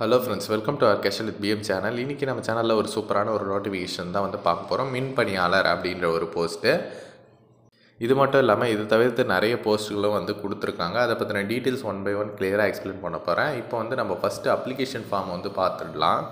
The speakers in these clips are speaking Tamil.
hello friends welcome to our casual with PM channel இன்றைக்கி நம்ம சேனலில் ஒரு சூப்பரான ஒரு நோட்டிஃபிகேஷன் தான் வந்து பார்க்க போகிறோம் மின் பணியாளர் அப்படின்ற ஒரு போஸ்ட்டு இது மட்டும் இல்லாமல் இது தவிர்த்து நிறைய போஸ்ட்டுகளும் வந்து கொடுத்துருக்காங்க அதை பற்றின டீட்டெயில்ஸ் ஒன் பை ஒன் கிளியராக எக்ஸ்பிளைன் பண்ண போகிறேன் இப்போ வந்து நம்ம ஃபஸ்ட்டு அப்ளிகேஷன் ஃபார்ம் வந்து பார்த்துடலாம்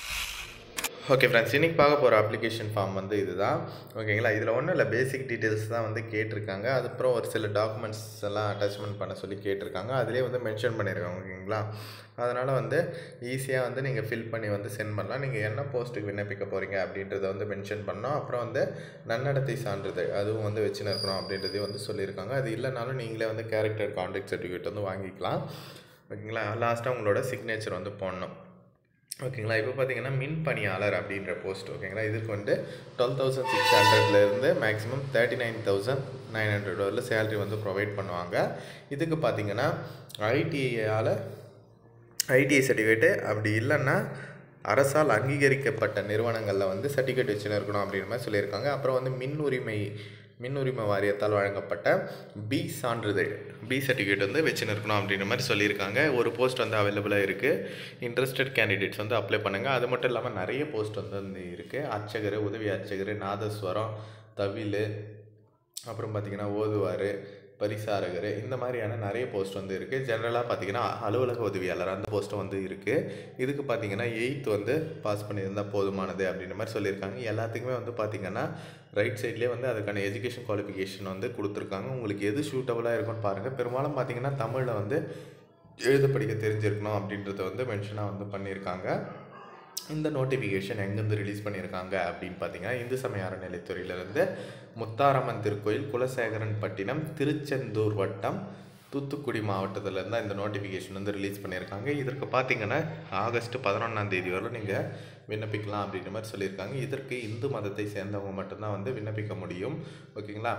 ஓகே ஃப்ரெண்ட்ஸ் இன்றைக்கி பார்க்க போகிற அப்ளிகேஷன் ஃபார்ம் வந்து இதுதான் ஓகேங்களா இதில் ஒன்றும் இல்லை பேசிக் டீட்டெயில்ஸ் தான் வந்து கேட்டிருக்காங்க அதுக்கப்புறம் ஒரு சில டாக்குமெண்ட்ஸ் எல்லாம் அட்டாச்மெண்ட் பண்ண சொல்லி கேட்டிருக்காங்க அதிலே வந்து மென்ஷன் பண்ணியிருக்காங்க ஓகேங்களா அதனால் வந்து ஈஸியாக வந்து நீங்கள் ஃபில் பண்ணி வந்து சென்ட் பண்ணலாம் நீங்கள் என்ன போஸ்ட்டுக்கு விண்ணப்பிக்க போகிறீங்க அப்படின்றத வந்து மென்ஷன் பண்ணோம் அப்புறம் வந்து நன்னடத்தை சான்றிதழ் அதுவும் வந்து வச்சுன்னு இருக்கணும் அப்படின்றதையும் வந்து சொல்லியிருக்காங்க அது இல்லைனாலும் நீங்களே வந்து கேரக்டர் கான்டாக்ட் சர்டிஃபிகேட் வந்து வாங்கிக்கலாம் ஓகேங்களா லாஸ்ட்டாக உங்களோட சிக்னேச்சர் வந்து போடணும் ஓகேங்களா இப்போ பார்த்தீங்கன்னா மின் பணியாளர் அப்படின்ற போஸ்ட் ஓகேங்களா இதுக்கு வந்து டுவெல் தௌசண்ட் சிக்ஸ் ஹண்ட்ரட்லேருந்து maximum thirty nine thousand nine hundred வரல சேலரி வந்து ப்ரொவைட் பண்ணுவாங்க இதுக்கு பார்த்தீங்கன்னா ஐடிஐயால் ஐடிஐ சர்டிஃபிகேட்டு அப்படி இல்லைன்னா அரசால் அங்கீகரிக்கப்பட்ட நிறுவனங்களில் வந்து சர்டிஃபிகேட் வச்சுன்னு இருக்கணும் அப்படின்ற மாதிரி சொல்லியிருக்காங்க அப்புறம் வந்து மின் உரிமை மின் உரிமை வாரியத்தால் வழங்கப்பட்ட பி சான்றிதழ் பி சர்டிஃபிகேட் வந்து வச்சுன்னு இருக்கணும் அப்படின்ற மாதிரி சொல்லியிருக்காங்க ஒரு போஸ்ட் வந்து அவைலபிளாக இருக்குது இன்ட்ரெஸ்டட் கேண்டிடேட்ஸ் வந்து அப்ளை பண்ணுங்கள் அது மட்டும் இல்லாமல் நிறைய போஸ்ட் வந்து வந்து இருக்குது அர்ச்சகர் உதவி அர்ச்சகர் நாதஸ்வரம் தவில் அப்புறம் பார்த்திங்கன்னா ஓதுவார் பரிசாரகர் இந்த மாதிரியான நிறைய போஸ்ட் வந்து இருக்குது ஜென்ரலாக பார்த்தீங்கன்னா அலுவலக உதவியாளர் அந்த போஸ்ட்டும் வந்து இருக்குது இதுக்கு பார்த்தீங்கன்னா எயித் வந்து பாஸ் பண்ணியிருந்தால் போதுமானது அப்படின்ற மாதிரி சொல்லியிருக்காங்க எல்லாத்துக்குமே வந்து பார்த்திங்கன்னா ரைட் சைட்லேயே வந்து அதுக்கான எஜுகேஷன் குவாலிஃபிகேஷன் வந்து கொடுத்துருக்காங்க உங்களுக்கு எது சூட்டபுளாக இருக்கும்னு பாருங்கள் பெரும்பாலும் பார்த்தீங்கன்னா தமிழில் வந்து எழுத படிக்க தெரிஞ்சிருக்கணும் அப்படின்றத வந்து மென்ஷனாக வந்து பண்ணியிருக்காங்க இந்த நோட்டிஃபிகேஷன் எங்கேருந்து ரிலீஸ் பண்ணியிருக்காங்க அப்படின்னு பார்த்தீங்கன்னா இந்து சமய அறநிலைத்துறையிலேருந்து முத்தாரம்மன் திருக்கோயில் குலசேகரன் பட்டினம் திருச்செந்தூர் வட்டம் தூத்துக்குடி மாவட்டத்திலேருந்து தான் இந்த நோட்டிஃபிகேஷன் வந்து ரிலீஸ் பண்ணியிருக்காங்க இதற்கு பார்த்தீங்கன்னா ஆகஸ்ட் பதினொன்றாம் தேதி வரை நீங்கள் விண்ணப்பிக்கலாம் அப்படின்ற மாதிரி சொல்லியிருக்காங்க இதற்கு இந்து மதத்தை சேர்ந்தவங்க மட்டும்தான் வந்து விண்ணப்பிக்க முடியும் ஓகேங்களா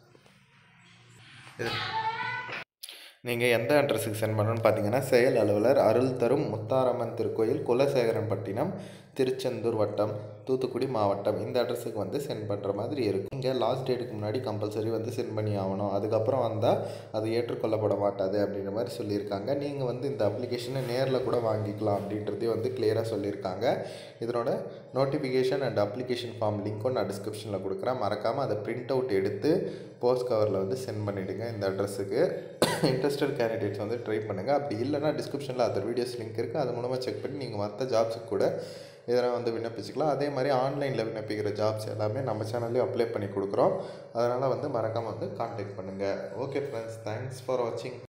இது நீங்கள் எந்த அட்ரஸுக்கு சென்ட் பண்ணணும்னு பார்த்தீங்கன்னா செயல் அலுவலர் அருள் தரும் முத்தாரம்மன் திருக்கோயில் குலசேகரன்பட்டினம் திருச்செந்தூர் வட்டம் தூத்துக்குடி மாவட்டம் இந்த அட்ரஸுக்கு வந்து சென்ட் பண்ணுற மாதிரி இருக்கும் இங்கே லாஸ்ட் டேட்டுக்கு முன்னாடி கம்பல்சரி வந்து சென்ட் பண்ணி ஆகணும் அதுக்கப்புறம் வந்தால் அது ஏற்றுக்கொள்ளப்பட மாட்டாது அப்படின்ற மாதிரி சொல்லியிருக்காங்க நீங்கள் வந்து இந்த அப்ளிகேஷனை நேரில் கூட வாங்கிக்கலாம் அப்படின்றதையும் வந்து கிளியராக சொல்லியிருக்காங்க இதனோட நோட்டிஃபிகேஷன் அண்ட் அப்ளிகேஷன் ஃபார்ம் லிங்க்கும் நான் டிஸ்கிரிப்ஷனில் கொடுக்குறேன் மறக்காமல் அதை பிரிண்ட் அவுட் எடுத்து போஸ்ட் கவரில் வந்து சென்ட் பண்ணிவிடுங்க இந்த அட்ரஸுக்கு இன்ட்ரெஸ்டட் கேண்டிடேட்ஸ் வந்து ட்ரை பண்ணுங்கள் அப்படி இல்லைனா டிஸ்கிரிப்ஷனில் அதர் வீடியோஸ் லிங்க் இருக்குது அது மூலமாக செக் பண்ணி நீங்கள் மற்ற ஜாப்ஸுக்கு கூட இதெல்லாம் வந்து விண்ணப்பிச்சுக்கலாம் அதே மாதிரி ஆன்லைனில் விண்ணப்பிக்கிற ஜாப்ஸ் எல்லாமே நம்ம சேனல்லையும் அப்ளை பண்ணி கொடுக்குறோம் அதனால் வந்து மறக்காமல் வந்து கான்டாக்ட் பண்ணுங்கள் ஓகே ஃப்ரெண்ட்ஸ் தேங்க்ஸ் ஃபார் வாட்சிங்